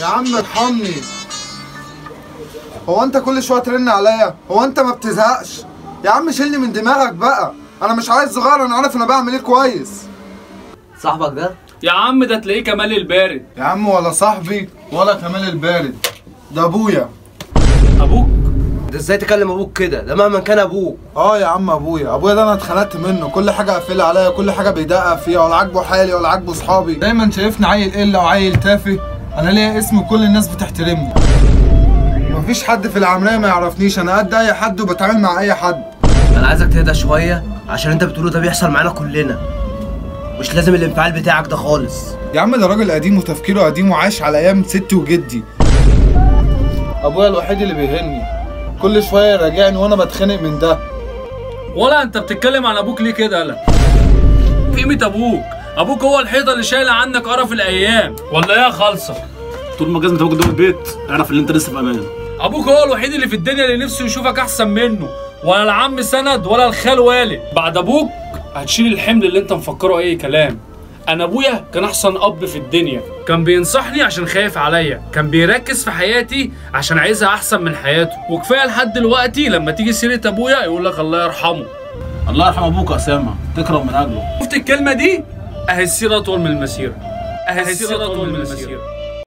يا عم ارحمني هو انت كل شويه ترن عليا هو انت ما بتزهقش يا عم شيلني من دماغك بقى انا مش عايز صغير انا عارف انا بعمل ايه كويس صاحبك ده يا عم ده تلاقيه كمال البارد يا عم ولا صاحبي ولا كمال البارد ده ابويا ابوك ده ازاي تكلم ابوك كده ده مهما كان ابوك اه يا عم ابويا ابويا ده انا اتخنقت منه كل حاجه قافله عليا كل حاجه بيدقق فيها ولا عاجبه حالي ولا عاجبه صحابي دايما شايفني عيل قله وعيل تافه انا ليا اسم كل الناس بتحترمني مفيش حد في العمليه ما يعرفنيش انا قد اي حد وبتعامل مع اي حد انا عايزك تهدى شويه عشان انت بتقوله ده بيحصل معانا كلنا مش لازم الانفعال بتاعك ده خالص يا عم ده راجل قديم وتفكيره قديم وعاش على ايام ستي وجدي ابويا الوحيد اللي بيهني كل شويه يراجعني وانا بتخانق من ده ولا انت بتتكلم عن ابوك ليه كده يالا قيمة ابوك ابوك هو الحيطة اللي شايلة عنك قرف الايام ولا ايه يا خالصة طول ما جزمة ابوك جوه البيت اعرف ان انت لسه في امان ابوك هو الوحيد اللي في الدنيا اللي نفسه يشوفك احسن منه ولا العم سند ولا الخال والد بعد ابوك هتشيل الحمل اللي انت مفكره اي كلام انا ابويا كان احسن اب في الدنيا كان بينصحني عشان خايف عليا كان بيركز في حياتي عشان عايزها احسن من حياته وكفايه لحد دلوقتي لما تيجي سيره ابويا يقول لك الله يرحمه الله يرحم ابوك يا اسامه تكرم من اجله شفت الكلمه دي اهي السيره اطول من المسيره اهي السيره اطول من المسيره